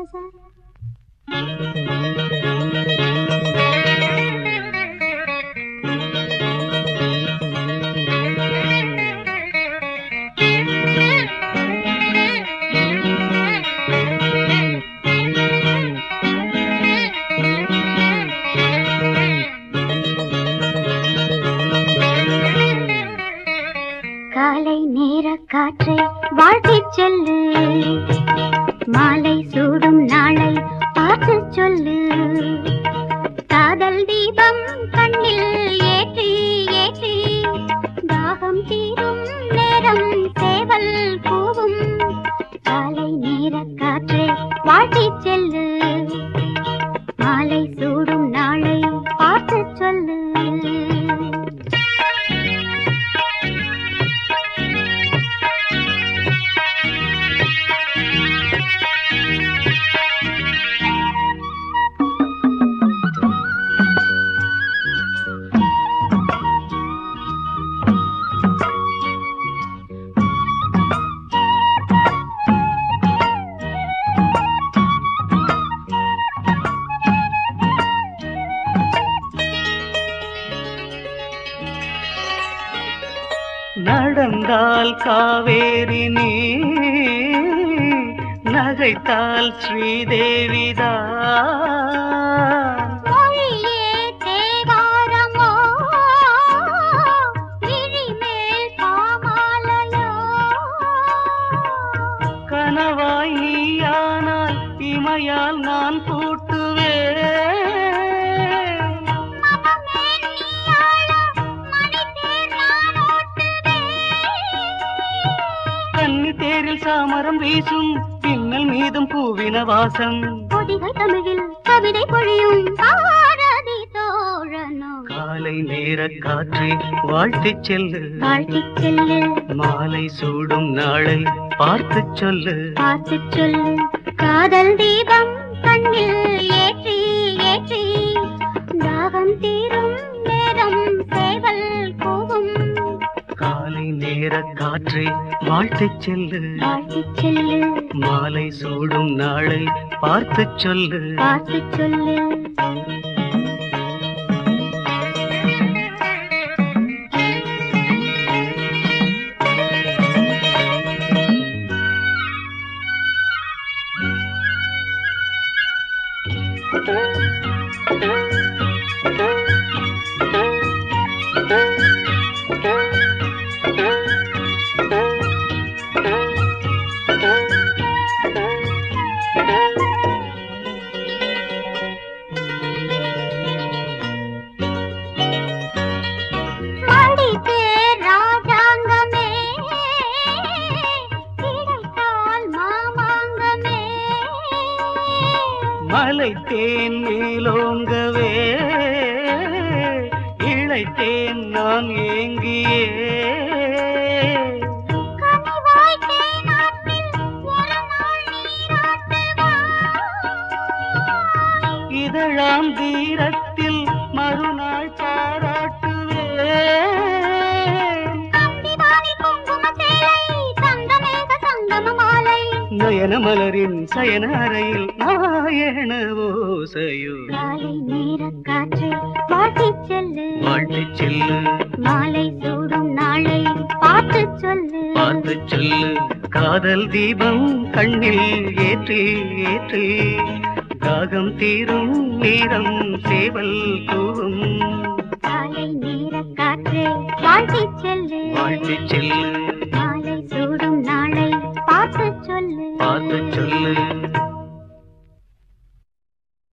சா காலை நேர காற்றை வாழ்த்திச் செல்லு மாலை சூடும் நாளை பார்த்து சொல்லு காதல் தீபம் கண்ணில் ஏற்றி ஏற்றி தாகம் தீரும் நேரம் சேவல் கூவும் காலை நேர காற்றை வாழ்த்திச் செல்லு மாலை சூடும் நாளை பார்த்து சொல்லு நடந்தால் காவேரி நீ நகைத்தால் ஸ்ரீதேவிதான் மொழியே தேவாரமோ விழிமேல் பாமாலையோ கனவாய் நீயானால் இமையால் நான் கூட்டுவேன் மனமே நீயாள மணித்தேர் நான் ஓட்டுவேன் கன்னி தேரில் சாமரம் வீசும் பின்னல் மீதும் பூவின வாசம் பொதிகை தமிழில் கவிதை பொழியும் பாரதி தோழனோ காலை நேர காற்றை வாழ்த்திச் செல்லு வாழ்த்திச் செல்லு மாலை சூடும் நாளை பார்த்துச் சொல்லு பார்த்துச் சொல்லு காதல் தீபம் கண்ணில் ஏற்றி ஏற்றி தாகம் தீரும் நேரம் சேவல் கூவும் காலை நேர காற்றை வாழ்த்திச் செல்லு வாழ்த்திச் செல்லு மாலை சூடும் நாளை பார்த்துச் சொல்லு பார்த்துச் சொல்லு மடித்தேர் ராஜாங்கமே கிடைத்தால் மாமாங்கமே மலை தேன் மேலோங்கவே இழைத்தேன் நான் ஏங்கியே கனிவாய் தேனாற்றில் ஒரு நாள் நீராட்டுவாய். இதழாம் தீரத்தில் மறுநாள் பாராட்டுவேன் அந்திவானில் குங்குமச் சேலை, சந்தமேக சங்கம மாலை. நயன மலரின் சயன அறையில் நாயன ஓசையோ காலை நேரக் காற்றை வாழ்த்திச் செல்லு வாழ்த்துச் செல்லு மாலை சூடும் நாளை பார்த்துச் சொல்லு பார்த்துச் சொல்லு காதல் தீபம் கண்ணில் ஏற்றி ஏற்றி தாகம் தீரும் நேரம் சேவல் கூவும் காலை நேரக் காற்றை வாழ்த்திச் செல்லு வாழ்த்துச் செல்லு